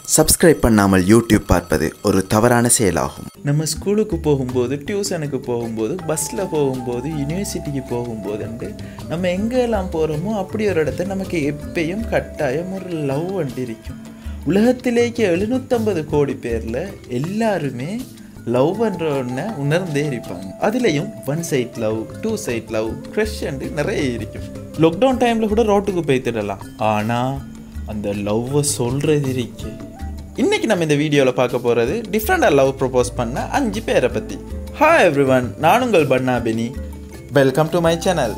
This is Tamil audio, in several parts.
சப்ஸ்கிரைப் பண்ணாமல் யூடியூப் பார்ப்பது ஒரு தவறான செயலாகும் நம்ம ஸ்கூலுக்கு போகும்போது டியூஷனுக்கு போகும்போது பஸ்ஸில் போகும்போது யூனிவர்சிட்டிக்கு போகும்போதுண்டு நம்ம எங்கெல்லாம் போகிறோமோ அப்படி ஒரு இடத்த நமக்கு எப்பயும் கட்டாயம் ஒரு லவ் வண்டி இருக்கும் உலகத்திலேக்கு எழுநூற்றம்பது கோடி பேரில் எல்லாருமே லவ் பண்ணுற ஒன்றை உணர்ந்தே இருப்பாங்க அதுலேயும் one side love two side love crush நிறைய இருக்கும் லாக்டவுன் டைமில் கூட ரோட்டுக்கு போய்த்திடலாம் ஆனால் அந்த லவ்வை சொல்கிறது இருக்கு இன்னைக்கு நம்ம இந்த வீடியோவில் பார்க்க போகிறது டிஃப்ரெண்டாக லவ் ப்ரொபோஸ் பண்ண அஞ்சு பேரை பற்றி ஹாய் எவ்ரி ஒன் நான் உங்கள் பன்னா பெனி வெல்கம் டு மை சேனல்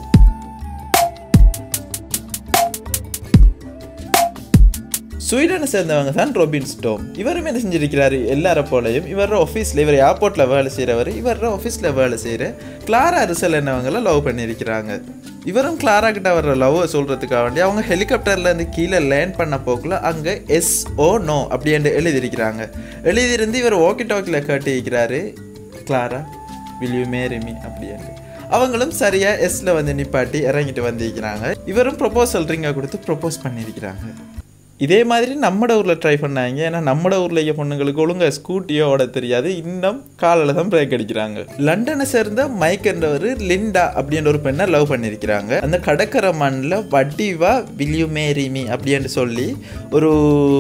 ஸ்வீடனை சேர்ந்தவங்க தான் ரொபின் ஸ்டோம் இவரும் என்ன செஞ்சிருக்கிறாரு எல்லார போலையும் இவர் ஆஃபீஸில் இவர் ஏர்போர்ட்டில் வேலை செய்கிறவர் இவர் ஆஃபீஸில் வேலை செய்கிற கிளாரா ரிசல் என்னவங்களை லவ் பண்ணியிருக்கிறாங்க இவரும் கிளாரா கிட்ட வர்ற லவ்வை சொல்கிறதுக்காக வேண்டி அவங்க ஹெலிகாப்டர்லேருந்து கீழே லேண்ட் பண்ண போக்கில் அங்கே எஸ் ஓ நோ அப்படின்ட்டு எழுதியிருக்கிறாங்க எழுதியிருந்து இவர் ஓக்கி டாக்கில் காட்டியிருக்கிறாரு Clara will you marry me அப்படின்ட்டு அவங்களும் சரியாக எஸ்ல வந்து நிப்பாட்டி இறங்கிட்டு வந்திருக்கிறாங்க இவரும் ப்ரொபோசல் ரிங்கை கொடுத்து ப்ரொப்போஸ் பண்ணியிருக்கிறாங்க இதே மாதிரி நம்மட ஊரில் ட்ரை பண்ணாங்க ஏன்னா நம்மட ஊரில் இருக்க பொண்ணுங்களுக்கு ஒழுங்காக ஸ்கூட்டியோ ஓட தெரியாது இன்னும் காலில் தான் பிரேக் அடிக்கிறாங்க லண்டனை சேர்ந்த மைக் என்றவர் லிண்டா அப்படின்ற ஒரு பெண்ணை லவ் பண்ணியிருக்கிறாங்க அந்த கடற்கரை மண்ணில் வட்டிவா வில்யூ மேரிமி அப்படின்னு சொல்லி ஒரு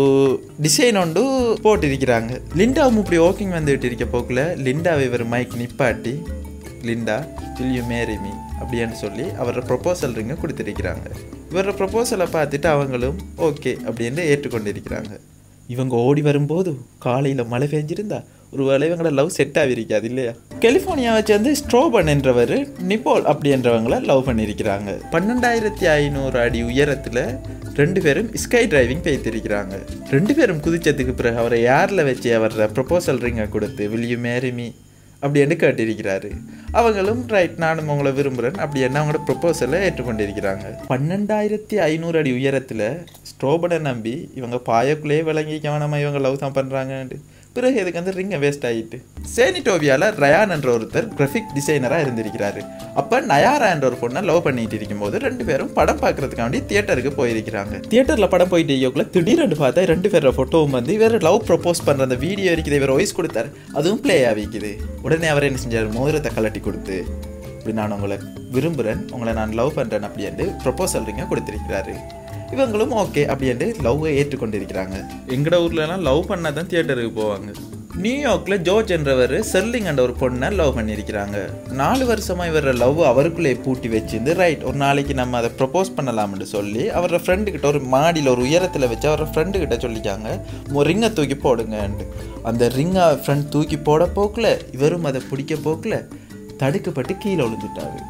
டிசைன் ஒன்று போட்டிருக்கிறாங்க லிண்டாவும் இப்படி வாக்கிங் வந்துட்டு இருக்க போக்கில் லிண்டாவை இவர் மைக் நிப்பாட்டி Linda will you marry me அப்படின்னு சொல்லி அவரோட ப்ரொப்போசல் ரிங்கை கொடுத்துருக்கிறாங்க இவரோட ப்ரொப்போசலை பார்த்துட்டு அவங்களும் ஓகே அப்படின்னு ஏற்றுக்கொண்டிருக்கிறாங்க இவங்க ஓடி வரும்போது காலையில் மழை பெஞ்சிருந்தா ஒரு வேளை இவங்களோட லவ் செட் ஆகிருக்காது இல்லையா கலிஃபோர்னியாவை சேர்ந்து ஸ்ட்ரோபன் என்றவர் நிப்போல் அப்படின்றவங்கள லவ் பண்ணியிருக்கிறாங்க பன்னெண்டாயிரத்தி ஐநூறு அடி உயரத்தில் ரெண்டு பேரும் ஸ்கை டிரைவிங் பெய்திருக்கிறாங்க ரெண்டு பேரும் குதிச்சதுக்கு பிறகு அவரை யாரில் வச்சு அவரோட ப்ரொப்போசல் ரிங்கை கொடுத்து வில் யூ மேரி மீ அப்படின்னு கேட்டிருக்கிறாரு அவங்களும் ரைட் நானும் உங்களை விரும்புகிறேன் அப்படின்னு அவங்களோட ப்ரொப்போசலை ஏற்றுக்கொண்டிருக்கிறாங்க பன்னெண்டாயிரத்தி ஐநூறு அடி உயரத்தில் ஸ்ட்ரோபனை நம்பி இவங்க பாயக்குள்ளேயே விளங்கி கவனமாக இவங்க லவ் தான் பண்ணுறாங்கன்ட்டு பிறகு இதுக்கு வந்து ரிங்கை வேஸ்ட் ஆகிட்டு சேனிட்டோவியாவில் ரயான் என்ற ஒருத்தர் கிராஃபிக் டிசைனராக இருந்திருக்கிறாரு அப்போ நயாரா என்ற ஒரு பொண்ணை லவ் பண்ணிட்டு இருக்கும்போது ரெண்டு பேரும் படம் பார்க்கறதுக்காண்டி தியேட்டருக்கு போயிருக்கிறாங்க தியேட்டரில் படம் போயிட்டு ஐயோக்குள்ள திடீர்னு பார்த்தா ரெண்டு பேரோட ஃபோட்டோவும் வந்து இவர் லவ் ப்ரொப்போஸ் பண்ணுற அந்த வீடியோ இருக்குது இவர் வாய்ஸ் கொடுத்தாரு அதுவும் ப்ளே ஆகிக்குது உடனே அவர் என்ன செஞ்சார் மோதிரத்தை கலட்டி கொடுத்து இப்படி நான் உங்களை விரும்புகிறேன் உங்களை நான் லவ் பண்ணுறேன் அப்படின்ட்டு ப்ரொப்போசல் ரிங்க கொடுத்திருக்கிறாரு இவங்களும் ஓகே அப்படின்ட்டு லவ்வை ஏற்றுக்கொண்டிருக்கிறாங்க எங்கட ஊர்லலாம் லவ் பண்ணால் தான் தியேட்டருக்கு போவாங்க நியூயார்க்கில் ஜோர்ஜ் என்றவர் செர்லிங் என்ற ஒரு பொண்ணை லவ் பண்ணியிருக்கிறாங்க நாலு வருஷமாக இவர லவ் அவருக்குள்ளே பூட்டி வச்சிருந்து ரைட் ஒரு நாளைக்கு நம்ம அதை ப்ரப்போஸ் பண்ணலாம்னு சொல்லி அவரோட ஃப்ரெண்டுக்கிட்ட ஒரு மாடியில் ஒரு உயரத்தில் வச்சு அவரோட ஃப்ரெண்டுக்கிட்ட சொல்லிக்காங்க ரிங்கை தூக்கி போடுங்கன்ட்டு அந்த ரிங்கை ஃப்ரெண்ட் தூக்கி போட போக்கில் இவரும் அதை பிடிக்க போக்கில் தடுக்கப்பட்டு கீழே விழுந்துட்டாரு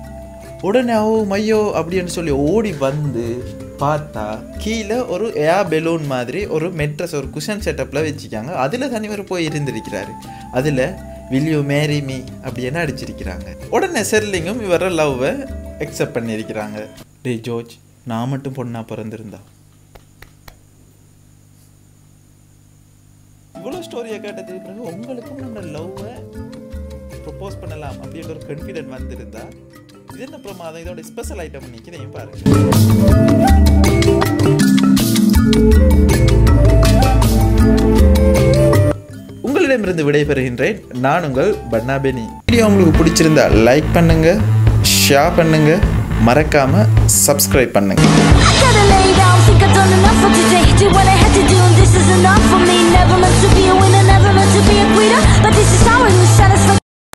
உடனே ஓ மையோ அப்படின்னு சொல்லி ஓடி வந்து பார்த்தா கீழே ஒரு ஏர் பெலூன் மாதிரி ஒரு மெட்ரஸ் ஒரு குஷன் செட்டப்பில் வச்சுக்காங்க அதில் தனிவர் போய் இருந்திருக்கிறாரு அதில் வில்யூ மேரி மீ அப்படின்னு அடிச்சிருக்கிறாங்க உடனே செர்லிங்கும் இவர லவ்வை அக்செப்ட் பண்ணியிருக்கிறாங்க டே ஜோர்ஜ் நான் மட்டும் பொண்ணா பிறந்திருந்தா இவ்வளோ ஸ்டோரியை கேட்டதுக்கு பிறகு உங்களுக்கும் நம்ம லவ்வை ப்ரொப்போஸ் பண்ணலாம் அப்படின்ற ஒரு கான்ஃபிடென்ட் வந்திருந்தா இது என்ன பிரமாதம் இதோட ஸ்பெஷல் ஐட்டம் நிற்கிறதையும் பாருங்க உங்களிடமிருந்து விடைபெறுகின்றேன் நான் உங்கள் பன்னாபெனி வீடியோ உங்களுக்கு பிடிச்சிருந்தா லைக் பண்ணுங்க ஷேர் பண்ணுங்க மறக்காம சப்ஸ்கிரைப் பண்ணுங்க Gotta lay down, think I've done enough for today. Do what I had to do, and this is enough.